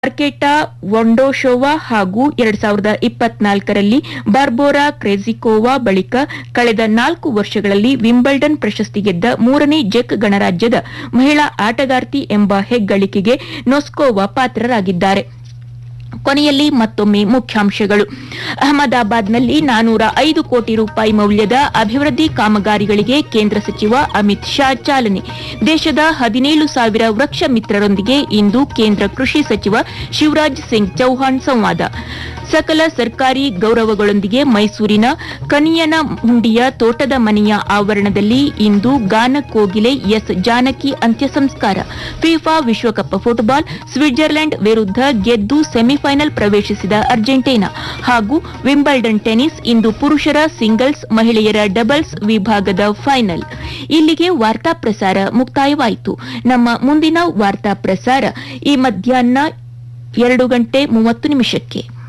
ಮಾರ್ಕೆಟಾ ವೊಂಡೋಶೋವಾ ಹಾಗೂ ಎರಡ್ ಸಾವಿರದ ಇಪ್ಪತ್ನಾಲ್ಕರಲ್ಲಿ ಬಾರ್ಬೋರಾ ಕ್ರೆಜಿಕೋವಾ ಬಳಿಕ ಕಳೆದ ನಾಲ್ಕು ವರ್ಷಗಳಲ್ಲಿ ವಿಂಬಲ್ಡನ್ ಪ್ರಶಸ್ತಿ ಗೆದ್ದ ಮೂರನೇ ಜೆಕ್ ಗಣರಾಜ್ಯದ ಮಹಿಳಾ ಆಟಗಾರ್ತಿ ಎಂಬ ಹೆಗ್ಗಳಿಕೆಗೆ ನೊಸ್ಕೋವಾ ಪಾತ್ರರಾಗಿದ್ದಾರೆ ಕೊನೆಯಲ್ಲಿ ಮತ್ತೊಮ್ಮೆ ಮುಖ್ಯಾಂಶಗಳು ಅಹಮದಾಬಾದ್ನಲ್ಲಿ ನಾನೂರ ಐದು ಕೋಟಿ ರೂಪಾಯಿ ಮೌಲ್ಯದ ಅಭಿವೃದ್ಧಿ ಕಾಮಗಾರಿಗಳಿಗೆ ಕೇಂದ್ರ ಸಚಿವ ಅಮಿತ್ ಶಾ ಚಾಲನೆ ದೇಶದ ಹದಿನೇಳು ಸಾವಿರ ವೃಕ್ಷ ಮಿತ್ರರೊಂದಿಗೆ ಇಂದು ಕೇಂದ್ರ ಕೃಷಿ ಸಚಿವ ಶಿವರಾಜ್ ಸಿಂಗ್ ಚೌಹಾಣ್ ಸಂವಾದ ಸಕಲ ಸರ್ಕಾರಿ ಗೌರವಗಳೊಂದಿಗೆ ಮೈಸೂರಿನ ಕನಿಯನ ಹುಂಡಿಯ ತೋಟದ ಮನೆಯ ಆವರಣದಲ್ಲಿ ಇಂದು ಗಾನ ಕೋಗಿಲೆ ಎಸ್ ಜಾನಕಿ ಅಂತ್ಯ ಸಂಸ್ಕಾರ ಫಿಫಾ ವಿಶ್ವಕಪ್ ಫುಟ್ಬಾಲ್ ಸ್ವಿಟ್ಜರ್ಲೆಂಡ್ ವಿರುದ್ಧ ಗೆದ್ದು ಸೆಮಿಫೈನಲ್ ಪ್ರವೇಶಿಸಿದ ಅರ್ಜೆಂಟೀನಾ ಹಾಗೂ ವಿಂಬಲ್ಡನ್ ಟೆನಿಸ್ ಇಂದು ಪುರುಷರ ಸಿಂಗಲ್ಸ್ ಮಹಿಳೆಯರ ಡಬಲ್ಸ್ ವಿಭಾಗದ ಫೈನಲ್ ಇಲ್ಲಿಗೆ ವಾರ್ತಾ ಪ್ರಸಾರ ಮುಕ್ತಾಯವಾಯಿತು ನಮ್ಮ ಮುಂದಿನ ವಾರ್ತಾ ಪ್ರಸಾರ ಈ ಮಧ್ಯಾಹ್ನ ಎರಡು ಗಂಟೆ ಮೂವತ್ತು ನಿಮಿಷಕ್ಕೆ